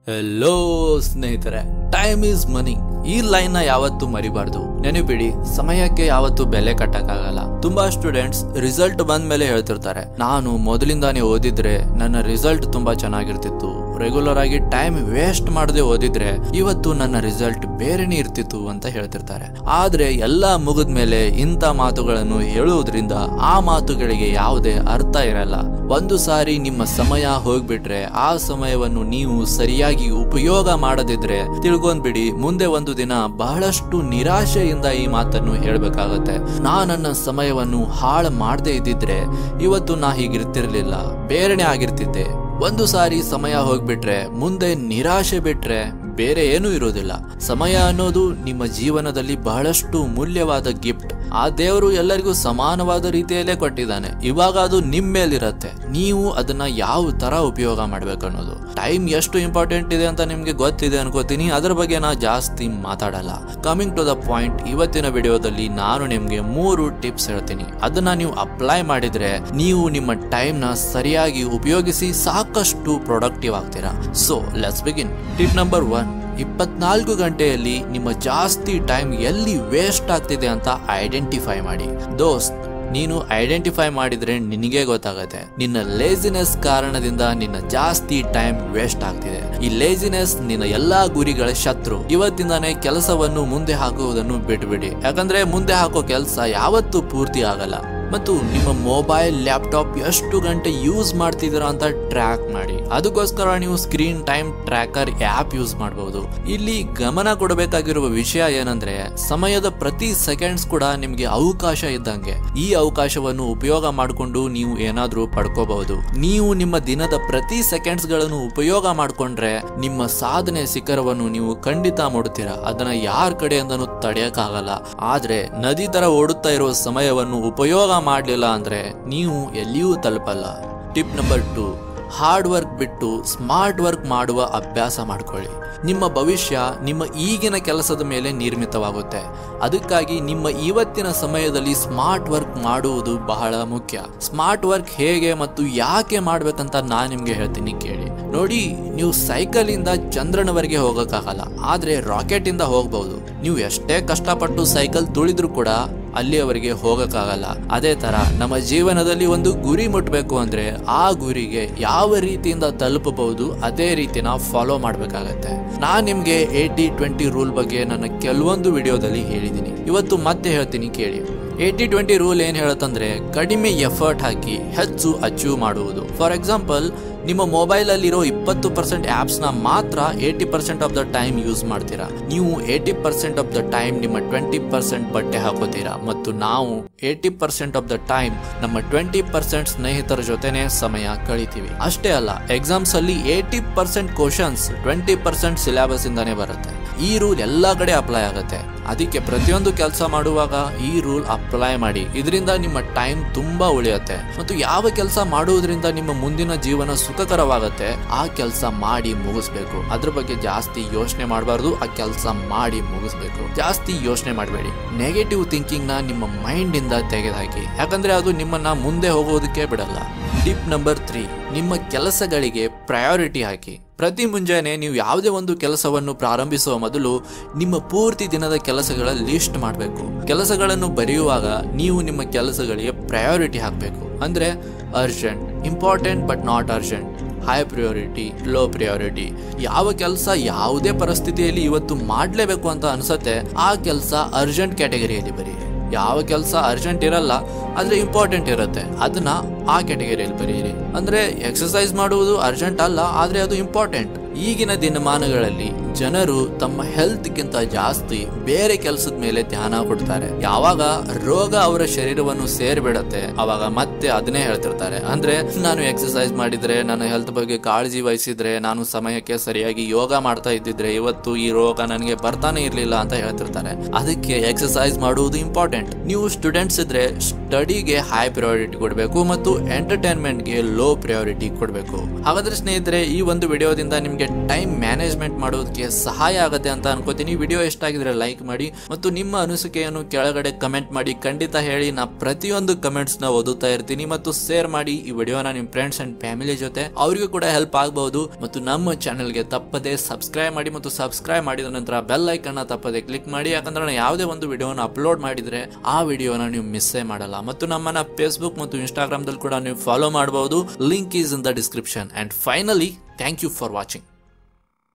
hello ಸ್ನೇಹಿತರೆ time is ಮನಿ ಈ line ನ ಯಾವತ್ತೂ ಮರಿಬಾರ್ದು ನೆನಪಿಡಿ ಸಮಯಕ್ಕೆ ಯಾವತ್ತೂ ಬೆಲೆ ಕಟ್ಟಕ್ಕಾಗಲ್ಲ ತುಂಬಾ ಸ್ಟೂಡೆಂಟ್ಸ್ ರಿಸಲ್ಟ್ ಬಂದ ಮೇಲೆ ಹೇಳ್ತಿರ್ತಾರೆ ನಾನು ಮೊದಲಿಂದಾನೇ ಓದಿದ್ರೆ ನನ್ನ ರಿಸಲ್ಟ್ ತುಂಬಾ ಚೆನ್ನಾಗಿರ್ತಿತ್ತು ರೆಗ್ಯುಲರ್ ಆಗಿ ಟೈಮ್ ವೇಸ್ಟ್ ಮಾಡದೆ ಓದಿದ್ರೆ ಇವತ್ತು ನನ್ನ ರಿಸಲ್ಟ್ ಬೇರೆನೇ ಇರ್ತಿತ್ತು ಅಂತ ಹೇಳ್ತಿರ್ತಾರೆ ಆದ್ರೆ ಎಲ್ಲ ಮುಗಿದ್ಮೇಲೆ ಇಂಥ ಮಾತುಗಳನ್ನು ಹೇಳುವುದರಿಂದ ಆ ಮಾತುಗಳಿಗೆ ಯಾವುದೇ ಅರ್ಥ ಇರಲ್ಲ ಒಂದು ಸಾರಿ ನಿಮ್ಮ ಸಮಯ ಹೋಗ್ಬಿಟ್ರೆ ಆ ಸಮಯವನ್ನು ನೀವು ಸರಿಯಾಗಿ ಉಪಯೋಗ ಮಾಡದಿದ್ರೆ ತಿಳ್ಕೊಂಡ್ಬಿಡಿ ಮುಂದೆ ಒಂದು ದಿನ ಬಹಳಷ್ಟು ನಿರಾಶೆಯಿಂದ ಈ ಮಾತನ್ನು ಹೇಳ್ಬೇಕಾಗತ್ತೆ ನಾ ನನ್ನ ಸಮಯವನ್ನು ಹಾಳು ಮಾಡದೇ ಇದ್ದಿದ್ರೆ ಇವತ್ತು ನಾ ಹೀಗಿರ್ತಿರ್ಲಿಲ್ಲ ಬೇರೆನೆ ಆಗಿರ್ತಿದ್ದೆ ಒಂದು ಸಾರಿ ಸಮಯ ಹೋಗ್ಬಿಟ್ರೆ ಮುಂದೆ ನಿರಾಶೆ ಬಿಟ್ರೆ ಬೇರೆ ಏನೂ ಇರೋದಿಲ್ಲ ಸಮಯ ಅನ್ನೋದು ನಿಮ್ಮ ಜೀವನದಲ್ಲಿ ಬಹಳಷ್ಟು ಮೂಲ್ಯವಾದ ಗಿಫ್ಟ್ ಆ ದೇವರು ಎಲ್ಲರಿಗೂ ಸಮಾನವಾದ ರೀತಿಯಲ್ಲೇ ಕೊಟ್ಟಿದ್ದಾನೆ ಇವಾಗ ಅದು ನಿಮ್ಮ ಮೇಲಿರತ್ತೆ ನೀವು ಅದನ್ನ ಯಾವ ತರ ಉಪಯೋಗ ಮಾಡ್ಬೇಕು ಅನ್ನೋದು ಟೈಮ್ ಎಷ್ಟು ಇಂಪಾರ್ಟೆಂಟ್ ಇದೆ ಅಂತ ನಿಮ್ಗೆ ಗೊತ್ತಿದೆ ಅನ್ಕೋತೀನಿ ಅದ್ರ ಬಗ್ಗೆ ನಾ ಜಾಸ್ತಿ ಮಾತಾಡಲ್ಲ ಕಮಿಂಗ್ ಟು ದ ಪಾಯಿಂಟ್ ಇವತ್ತಿನ ವಿಡಿಯೋದಲ್ಲಿ ನಾನು ನಿಮ್ಗೆ ಮೂರು ಟಿಪ್ಸ್ ಹೇಳ್ತೀನಿ ಅದನ್ನ ನೀವು ಅಪ್ಲೈ ಮಾಡಿದ್ರೆ ನೀವು ನಿಮ್ಮ ಟೈಮ್ ನ ಸರಿಯಾಗಿ ಉಪಯೋಗಿಸಿ ಸಾಕಷ್ಟು ಪ್ರೊಡಕ್ಟಿವ್ ಆಗ್ತೀರಾ so let's begin tip number one ಇಪ್ಪತ್ನಾಲ್ಕು ಗಂಟೆಯಲ್ಲಿ ನಿಮ್ಮ ಜಾಸ್ತಿ ಟೈಮ್ ಎಲ್ಲಿ ವೇಸ್ಟ್ ಆಗ್ತಿದೆ ಅಂತ ಐಡೆಂಟಿಫೈ ಮಾಡಿ ದೋಸ್ತ್ ನೀನು ಐಡೆಂಟಿಫೈ ಮಾಡಿದ್ರೆ ನಿನಗೆ ಗೊತ್ತಾಗತ್ತೆ ನಿನ್ನ ಲೇಸಿನೆಸ್ ಕಾರಣದಿಂದ ನಿನ್ನ ಜಾಸ್ತಿ ಟೈಮ್ ವೇಸ್ಟ್ ಆಗ್ತಿದೆ ಈ ಲೇಸಿನೆಸ್ ನಿನ್ನ ಎಲ್ಲಾ ಗುರಿಗಳ ಶತ್ರು ಇವತ್ತಿಂದಾನೇ ಕೆಲಸವನ್ನು ಮುಂದೆ ಹಾಕುವುದನ್ನು ಬಿಟ್ಬಿಡಿ ಯಾಕಂದ್ರೆ ಮುಂದೆ ಹಾಕೋ ಕೆಲಸ ಯಾವತ್ತೂ ಪೂರ್ತಿ ಆಗಲ್ಲ ಮತ್ತು ನಿಮ್ಮ ಮೊಬೈಲ್ ಲ್ಯಾಪ್ಟಾಪ್ ಎಷ್ಟು ಗಂಟೆ ಯೂಸ್ ಮಾಡ್ತಿದ್ದೀರಾ ಅಂತ ಟ್ರ್ಯಾಕ್ ಮಾಡಿ ಅದಕ್ಕೋಸ್ಕರ ನೀವು screen time tracker app use ಮಾಡಬಹುದು ಇಲ್ಲಿ ಗಮನ ಕೊಡಬೇಕಾಗಿರುವ ವಿಷಯ ಏನಂದ್ರೆ ಸಮಯದ ಪ್ರತಿ ಸೆಕೆಂಡ್ಸ್ ಕೂಡ ನಿಮ್ಗೆ ಅವಕಾಶ ಇದ್ದಂಗೆ ಈ ಅವಕಾಶವನ್ನು ಉಪಯೋಗ ಮಾಡಿಕೊಂಡು ನೀವು ಏನಾದ್ರೂ ಪಡ್ಕೋಬಹುದು ನೀವು ನಿಮ್ಮ ದಿನದ ಪ್ರತಿ ಸೆಕೆಂಡ್ಸ್ ಗಳನ್ನು ಉಪಯೋಗ ಮಾಡ್ಕೊಂಡ್ರೆ ನಿಮ್ಮ ಸಾಧನೆ ಶಿಖರವನ್ನು ನೀವು ಖಂಡಿತ ಮುಡ್ತೀರಾ ಅದನ್ನ ಯಾರ ಕಡೆಯಿಂದನೂ ತಡೆಯಕ್ಕಾಗಲ್ಲ ಆದ್ರೆ ನದಿ ತರ ಓಡುತ್ತಾ ಇರುವ ಸಮಯವನ್ನು ಉಪಯೋಗ ಮಾಡಲಿಲ್ಲ ಅಂದ್ರೆ ನೀವು ಎಲ್ಲಿಯೂ ತಲುಪಲ್ಲ tip number two hard work ಬಿಟ್ಟು ಸ್ಮಾರ್ಟ್ ವರ್ಕ್ ಮಾಡುವ ಅಭ್ಯಾಸ ಮಾಡ್ಕೊಳ್ಳಿ ನಿಮ್ಮ ಭವಿಷ್ಯ ನಿಮ್ಮ ಈಗಿನ ಕೆಲಸದ ಮೇಲೆ ನಿರ್ಮಿತವಾಗುತ್ತೆ ಅದಕ್ಕಾಗಿ ನಿಮ್ಮ ಇವತ್ತಿನ ಸಮಯದಲ್ಲಿ ಸ್ಮಾರ್ಟ್ ವರ್ಕ್ ಮಾಡುವುದು ಬಹಳ ಮುಖ್ಯ ಸ್ಮಾರ್ಟ್ ವರ್ಕ್ ಹೇಗೆ ಮತ್ತು ಯಾಕೆ ಮಾಡ್ಬೇಕಂತ ನಾನು ನಿಮ್ಗೆ ಹೇಳ್ತೀನಿ ಕೇಳಿ ನೋಡಿ ನೀವು ಸೈಕಲ್ ಇಂದ ಚಂದ್ರನವರೆಗೆ ಹೋಗಕ್ಕಾಗಲ್ಲ ಆದ್ರೆ ರಾಕೆಟ್ ಇಂದ ಹೋಗಬಹುದು ನೀವು ಎಷ್ಟೇ ಕಷ್ಟಪಟ್ಟು ಸೈಕಲ್ ತುಳಿದ್ರು ಕೂಡ ಅಲ್ಲಿಯವರೆಗೆ ಹೋಗಕ್ಕಾಗಲ್ಲ ಅದೇ ತರ ನಮ್ಮ ಜೀವನದಲ್ಲಿ ಒಂದು ಗುರಿ ಮುಟ್ಬೇಕು ಅಂದ್ರೆ ಆ ಗುರಿಗೆ ಯಾವ ರೀತಿಯಿಂದ ತಲುಪಬಹುದು ಅದೇ ರೀತಿ ನಾವು ಫಾಲೋ ಮಾಡ್ಬೇಕಾಗತ್ತೆ ನಾನ್ ನಿಮ್ಗೆ ಏಟಿ ಟ್ವೆಂಟಿ ರೂಲ್ ಬಗ್ಗೆ ನನ್ನ ಕೆಲವೊಂದು ವಿಡಿಯೋದಲ್ಲಿ ಹೇಳಿದ್ದೀನಿ ಇವತ್ತು ಮತ್ತೆ ಹೇಳ್ತೀನಿ ಕೇಳಿ ಏಟಿ ಟ್ವೆಂಟಿ ರೂಲ್ ಏನ್ ಹೇಳುತ್ತಂದ್ರೆ ಕಡಿಮೆ ಎಫರ್ಟ್ ಹಾಕಿ ಹೆಚ್ಚು ಅಚೀವ್ ಮಾಡುವುದು ಫಾರ್ ಎಕ್ಸಾಂಪಲ್ ನಿಮ್ಮ ಮೊಬೈಲ್ ಅಲ್ಲಿರೋ ಇಪ್ಪತ್ತು ಪರ್ಸೆಂಟ್ ಆಪ್ಸ್ ನ ಮಾತ್ರ eighty percent of the time use ಮಾಡ್ತೀರಾ ನೀವು eighty percent of the time ನಿಮ್ಮ ಟ್ವೆಂಟಿ ಪರ್ಸೆಂಟ್ ಬಟ್ಟೆ ಹಾಕೋತೀರಾ ಮತ್ತು ನಾವು eighty percent of the time ನಮ್ಮ ಟ್ವೆಂಟಿ ಪರ್ಸೆಂಟ್ ಸ್ನೇಹಿತರ ಜೊತೆನೆ ಸಮಯ ಕಳಿತೀವಿ ಅಷ್ಟೇ ಅಲ್ಲ ಎಕ್ಸಾಮ್ಸ್ ಅಲ್ಲಿ eighty percent questions twenty percent syllabus ಇಂದಾನೆ ಬರುತ್ತೆ ಈ ರೂಲ್ ಎಲ್ಲಾ ಕಡೆ ಅಪ್ಲೈ ಆಗುತ್ತೆ ಅದಕ್ಕೆ ಪ್ರತಿಯೊಂದು ಕೆಲಸ ಮಾಡುವಾಗ ಈ ರೂಲ್ ಅಪ್ಲೈ ಮಾಡಿ ಇದರಿಂದ ನಿಮ್ಮ ಟೈಮ್ ತುಂಬಾ ಉಳಿಯುತ್ತೆ ಮತ್ತು ಯಾವ ಕೆಲಸ ಮಾಡುವುದರಿಂದ ನಿಮ್ಮ ಮುಂದಿನ ಜೀವನ ಸುಖಕರವಾಗುತ್ತೆ ಆ ಕೆಲಸ ಮಾಡಿ ಮುಗಿಸ್ಬೇಕು ಅದ್ರ ಬಗ್ಗೆ ಜಾಸ್ತಿ ಯೋಚನೆ ಮಾಡಬಾರ್ದು ಆ ಕೆಲಸ ಮಾಡಿ ಮುಗಿಸ್ಬೇಕು ಜಾಸ್ತಿ ಯೋಚನೆ ಮಾಡಬೇಡಿ ನೆಗೆಟಿವ್ ಥಿಂಕಿಂಗ್ ನ ನಿಮ್ಮ ಮೈಂಡ್ ಇಂದ ತೆಗೆದುಹಾಕಿ ಯಾಕಂದ್ರೆ ಅದು ನಿಮ್ಮನ್ನ ಮುಂದೆ ಹೋಗೋದಕ್ಕೆ ಬಿಡಲ್ಲ ಟಿಪ್ ನಂಬರ್ ತ್ರೀ ನಿಮ್ಮ ಕೆಲಸಗಳಿಗೆ ಪ್ರಯಾರಿಟಿ ಹಾಕಿ ಪ್ರತಿ ಮುಂಜಾನೆ ನೀವು ಯಾವುದೇ ಒಂದು ಕೆಲಸವನ್ನು ಪ್ರಾರಂಭಿಸುವ ಮೊದಲು ನಿಮ್ಮ ಪೂರ್ತಿ ದಿನದ ಕೆಲಸಗಳ ಲಿಸ್ಟ್ ಮಾಡಬೇಕು ಕೆಲಸಗಳನ್ನು ಬರೆಯುವಾಗ ನೀವು ನಿಮ್ಮ ಕೆಲಸಗಳಿಗೆ ಪ್ರಯಾರಿಟಿ ಹಾಕಬೇಕು ಅಂದ್ರೆ urgent important but not urgent high priority low priority ಯಾವ ಕೆಲಸ ಯಾವುದೇ ಪರಿಸ್ಥಿತಿಯಲ್ಲಿ ಇವತ್ತು ಮಾಡಲೇಬೇಕು ಅಂತ ಅನ್ಸತ್ತೆ ಆ ಕೆಲಸ ಅರ್ಜೆಂಟ್ ಕ್ಯಾಟಗರಿಯಲ್ಲಿ ಬರೀರಿ ಯಾವ ಕೆಲಸ ಅರ್ಜೆಂಟ್ ಇರಲ್ಲ ಆದ್ರೆ ಇಂಪಾರ್ಟೆಂಟ್ ಇರುತ್ತೆ ಅದನ್ನ ಆ ಕ್ಯಾಟಗರಿಯಲ್ಲಿ ಬರೀರಿ ಅಂದ್ರೆ ಎಕ್ಸಸೈಸ್ ಮಾಡುವುದು ಅರ್ಜೆಂಟ್ ಅಲ್ಲ ಆದ್ರೆ ಅದು ಇಂಪಾರ್ಟೆಂಟ್ ಈಗಿನ ದಿನಮಾನಗಳಲ್ಲಿ ಜನರು ತಮ್ಮ ಹೆಲ್ತ್ಗಿಂತ ಜಾಸ್ತಿ ಬೇರೆ ಕೆಲಸದ ಮೇಲೆ ಧ್ಯಾನ ಕೊಡ್ತಾರೆ ಯಾವಾಗ ರೋಗ ಅವರ ಶರೀರವನ್ನು ಸೇರ್ಬಿಡತ್ತೆ ಅವಾಗ ಮತ್ತೆ ಅದನ್ನೇ ಹೇಳ್ತಿರ್ತಾರೆ ಅಂದ್ರೆ ನಾನು ಎಕ್ಸಸೈಸ್ ಮಾಡಿದ್ರೆ ನನ್ನ ಹೆಲ್ತ್ ಬಗ್ಗೆ ಕಾಳಜಿ ವಹಿಸಿದ್ರೆ ನಾನು ಸಮಯಕ್ಕೆ ಸರಿಯಾಗಿ ಯೋಗ ಮಾಡ್ತಾ ಇದ್ದಿದ್ರೆ ಇವತ್ತು ಈ ರೋಗ ನನಗೆ ಬರ್ತಾನೆ ಇರ್ಲಿಲ್ಲ ಅಂತ ಹೇಳ್ತಿರ್ತಾರೆ ಅದಕ್ಕೆ ಎಕ್ಸಸೈಸ್ ಮಾಡುವುದು ಇಂಪಾರ್ಟೆಂಟ್ ನೀವು ಸ್ಟೂಡೆಂಟ್ಸ್ ಇದ್ರೆ ಸ್ಟಡಿಗೆ ಹೈ ಪ್ರಯಾರಿಟಿ ಕೊಡಬೇಕು ಮತ್ತು ಎಂಟರ್ಟೈನ್ಮೆಂಟ್ಗೆ ಲೋ ಪ್ರಯಾರಿಟಿ ಕೊಡಬೇಕು ಹಾಗಾದ್ರೆ ಸ್ನೇಹಿತರೆ ಈ ಒಂದು ವಿಡಿಯೋದಿಂದ ನಿಮ್ಗೆ ಟೈಮ್ ಮ್ಯಾನೇಜ್ಮೆಂಟ್ ಮಾಡೋದಕ್ಕೆ ಮಾಡೋದಕ್ಕೆ ಸಹಾಯ ಆಗುತ್ತೆ ಅಂತ ಅನ್ಕೋತೀನಿ ವಿಡಿಯೋ ಇಷ್ಟ ಆಗಿದ್ರೆ ಲೈಕ್ ಮಾಡಿ ಮತ್ತು ನಿಮ್ಮ ಅನಿಸಿಕೆಯನ್ನು ಕೆಳಗಡೆ ಕಮೆಂಟ್ ಮಾಡಿ ಖಂಡಿತ ಹೇಳಿ ನಾ ಪ್ರತಿಯೊಂದು ಕಮೆಂಟ್ಸ್ ನ ಓದುತ್ತಾ ಇರ್ತೀನಿ ಮತ್ತು ಶೇರ್ ಮಾಡಿ ಈ ವಿಡಿಯೋನ ನಿಮ್ಮ ಫ್ರೆಂಡ್ಸ್ ಅಂಡ್ ಫ್ಯಾಮಿಲಿ ಜೊತೆ ಅವರಿಗೂ ಕೂಡ ಹೆಲ್ಪ್ ಆಗಬಹುದು ಮತ್ತು ನಮ್ಮ ಚಾನೆಲ್ಗೆ ತಪ್ಪದೆ ಸಬ್ಸ್ಕ್ರೈಬ್ ಮಾಡಿ ಮತ್ತು ಸಬ್ಸ್ಕ್ರೈಬ್ ಮಾಡಿದ ನಂತರ ಬೆಲ್ ಐಕನ್ನ ತಪ್ಪದೆ ಕ್ಲಿಕ್ ಮಾಡಿ ಯಾಕಂದ್ರೆ ನಾನು ಯಾವುದೇ ಒಂದು ವಿಡಿಯೋನ ಅಪ್ಲೋಡ್ ಮಾಡಿದ್ರೆ ಆ ವಿಡಿಯೋನ ನೀವು ಮಿಸ್ಸೇ ಮಾಡಲ್ಲ ಮತ್ತು ನಮ್ಮನ್ನ ಫೇಸ್ಬುಕ್ ಮತ್ತು ಇನ್ಸ್ಟಾಗ್ರಾಮ್ದಲ್ಲಿ ಕೂಡ ನೀವು ಫಾಲೋ ಮಾಡಬಹುದು link is in the description and finally thank you for watching